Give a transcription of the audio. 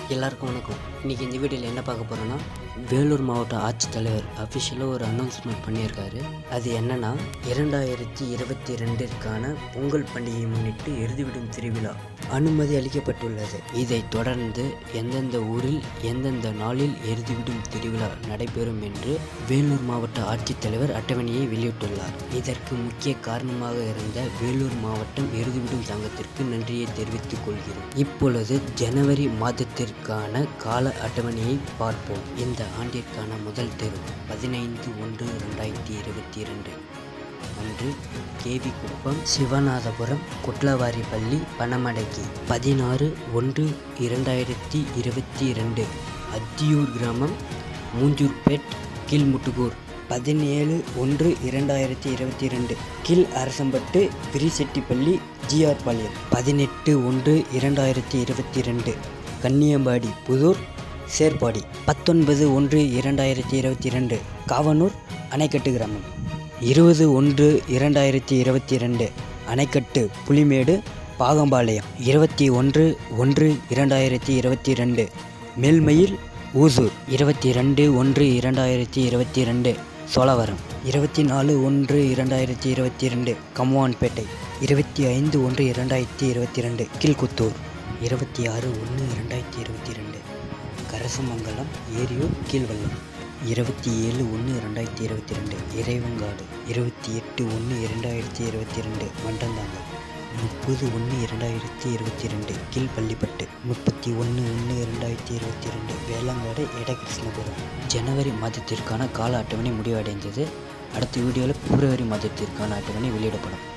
எல்லாருக்கும் வணக்கம் இன்றைக்கி இந்த வீடியோவில் என்ன பார்க்க போகிறோன்னா வேலூர் மாவட்ட ஆட்சித்தலைவர் அஃபிஷியலாக ஒரு அனௌன்ஸ்மெண்ட் பண்ணியிருக்காரு அது என்னன்னா இரண்டாயிரத்தி இருபத்தி ரெண்டிற்கான பொங்கல் பண்டிகையை முன்னிட்டு எருதுவிடும் திருவிழா அனுமதி அளிக்கப்பட்டுள்ளது இதைத் தொடர்ந்து எந்தெந்த ஊரில் எந்தெந்த நாளில் எருதுவிடும் திருவிழா நடைபெறும் என்று வேலூர் மாவட்ட ஆட்சித்தலைவர் அட்டவணையை வெளியிட்டுள்ளார் இதற்கு முக்கிய காரணமாக இருந்த வேலூர் மாவட்டம் எருதுவிடும் சங்கத்திற்கு நன்றியை தெரிவித்துக் கொள்கிறோம் இப்பொழுது ஜனவரி மாதத்திற்கான கால அட்டவணையை பார்ப்போம் இந்த ஆண்டிற்கான முதல் தேர்வு பதினைந்து ஒன்று ரெண்டாயிரத்தி இருபத்தி இரண்டு அன்று கேவி குப்பம் சிவநாதபுரம் குட்லவாரிப்பள்ளி பணமடக்கி பதினாறு ஒன்று இரண்டாயிரத்தி இருபத்தி இரண்டு அத்தியூர் கிராமம் மூஞ்சூர்பேட் கீழ்முட்டுகூர் பதினேழு ஒன்று இரண்டாயிரத்தி இருபத்தி ரெண்டு கீழ் அரசம்பட்டு விரிசெட்டிப்பள்ளி ஜிஆர் பாளையம் பதினெட்டு ஒன்று இரண்டாயிரத்தி இருபத்தி ரெண்டு கன்னியம்பாடி புதூர் சேர்பாடி பத்தொன்பது ஒன்று இரண்டாயிரத்தி இருபத்தி ரெண்டு காவனூர் அணைக்கட்டு கிராமம் இருபது ஒன்று இரண்டாயிரத்தி இருபத்தி ரெண்டு அணைக்கட்டு புலிமேடு பாகம்பாளையம் இருபத்தி ஒன்று ஒன்று இரண்டாயிரத்தி இருபத்தி ரெண்டு மேல்மயில் ஊசூர் இருபத்தி ரெண்டு ஒன்று இரண்டாயிரத்தி இருபத்தி ரெண்டு சோழவரம் இருபத்தி நாலு ஒன்று இரண்டாயிரத்தி இருபத்தி ரெண்டு கம்வான்பேட்டை இருபத்தி ஐந்து ஒன்று இரண்டாயிரத்தி இருபத்தி ரெண்டு கீழ்குத்தூர் இருபத்தி ஆறு ஒன்று இரண்டாயிரத்தி இருபத்தி ரெண்டு கரசமங்கலம் ஏரியூர் கீழ்வல்லம் இருபத்தி ஏழு ஒன்று ரெண்டாயிரத்தி இருபத்தி ரெண்டு இறைவங்காடு இருபத்தி எட்டு ஒன்று இரண்டாயிரத்தி இருபத்தி ரெண்டு மண்டந்தாங்கல் முப்பது ஒன்று இரண்டாயிரத்தி இருபத்தி ரெண்டு கீழ்பள்ளிப்பட்டு முப்பத்தி ஒன்று ஒன்று இரண்டாயிரத்தி இருபத்தி ரெண்டு வேளாங்காடு எடகிருஷ்ணபுரம் ஜனவரி மாதத்திற்கான கால அட்டவணை முடிவடைந்தது அடுத்த வீடியோவில் பிப்ரவரி மாதத்திற்கான அட்டவணை வெளியிடப்படும்